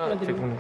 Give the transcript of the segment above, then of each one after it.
check பண்ணு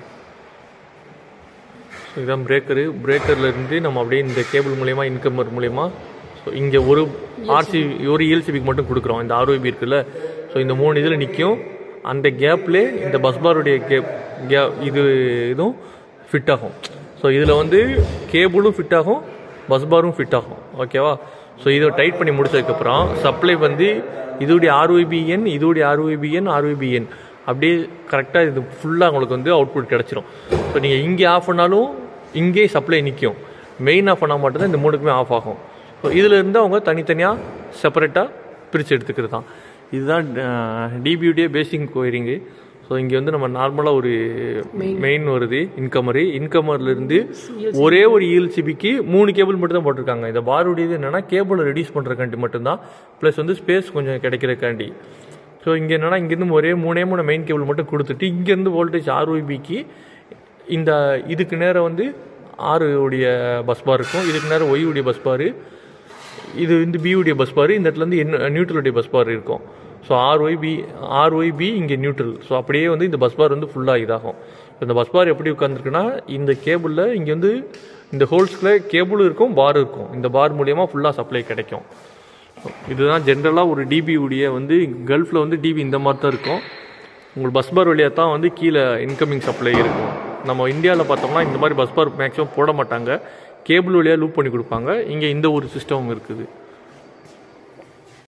so இதான் breaker பிரேக்கர்லேருந்து நம்ம அப்படியே இந்த கேபிள் மூலயமா இன்கமர் மூலயமா ஸோ இங்கே ஒரு ஆர்சி ஒரு இஎல்சிபிக்கு மட்டும் கொடுக்குறோம் இந்த ஆர்ஓபி இருக்குல்ல ஸோ இந்த மூணு இதில் நிற்கும் அந்த கேப்லே இந்த பஸ் பாருடைய கேப் கே இது இதுவும் ஃபிட் ஆகும் ஸோ இதில் வந்து கேபிளும் ஃபிட் ஆகும் பஸ் பாரும் ஃபிட் ஆகும் ஓகேவா ஸோ இதை டைட் பண்ணி முடிச்சதுக்கப்புறம் சப்ளை வந்து இதோடைய ஆர்ஒபிஎன் இதோடைய ஆர்ஒபிஎன் ஆர்ஒபிஎன் அப்படியே கரெக்டாக இது ஃபுல்லாக உங்களுக்கு வந்து அவுட்புட் கிடச்சிரும் ஸோ நீங்கள் இங்கே ஆஃப் பண்ணாலும் இங்கே சப்ளை நிற்கும் மெயின் ஆஃப் பண்ணால் மட்டும்தான் இந்த மூணுக்குமே ஆஃப் ஆகும் ஸோ இதில் இருந்து அவங்க தனித்தனியாக செப்பரேட்டாக பிரித்து எடுத்துக்கிறது தான் இதுதான் டிபியூடியே பேசிக் கோயரிங்கு ஸோ இங்கே வந்து நம்ம நார்மலாக ஒரு மெயின் வருது இன்கமரு இன்கமர்லேருந்து ஒரே ஒரு இஎல்சிபிக்கு மூணு கேபிள் மட்டும் தான் போட்டிருக்காங்க இந்த பாருடையது என்னென்னா கேபிளை ரெடியூஸ் பண்ணுறக்காண்டி மட்டும்தான் ப்ளஸ் வந்து ஸ்பேஸ் கொஞ்சம் கிடைக்கிறக்காண்டி ஸோ இங்கே என்னென்னா இங்கேருந்து ஒரே மூணே மூணு மெயின் கேபிள் மட்டும் கொடுத்துட்டு இங்கேருந்து வோல்டேஜ் ஆர்ஒபிக்கு இந்த இதுக்கு நேரம் வந்து ஆறு உடைய பஸ் பார் இருக்கும் இதுக்கு நேரம் ஒய் உடைய பஸ் பார் இது வந்து பி உடைய பஸ் பார் இந்த இடத்துல வந்து என்ன நியூட்ரலுடைய பஸ் பார் இருக்கும் so R Y B R Y B இங்கே நியூட்ரல் ஸோ அப்படியே வந்து இந்த பஸ் பார் வந்து ஃபுல்லாக இதாகும் இந்த பஸ் பார் எப்படி உட்காந்துருக்குன்னா இந்த கேபிளில் இங்கே வந்து இந்த ஹோல்ஸ்குள்ளே கேபிளும் இருக்கும் பார் இருக்கும் இந்த பார் மூலியமா ஃபுல்லாக சப்ளை கிடைக்கும் இதுதான் ஜென்ரலாக ஒரு டிபி உடைய வந்து கல்ஃபில் வந்து டிபி இந்த மாதிரி தான் இருக்கும் உங்களுக்கு பஸ் பார் வழியாக தான் வந்து கீழே இன்கமிங் சப்ளை இருக்கும் நம்ம இந்தியாவில் பார்த்தோம்னா இந்த மாதிரி பஸ் பார் மேக்ஸிமம் போட மாட்டாங்க கேபிள் வழியாக லூப் பண்ணி கொடுப்பாங்க இங்கே இந்த ஒரு சிஸ்டம் இருக்குது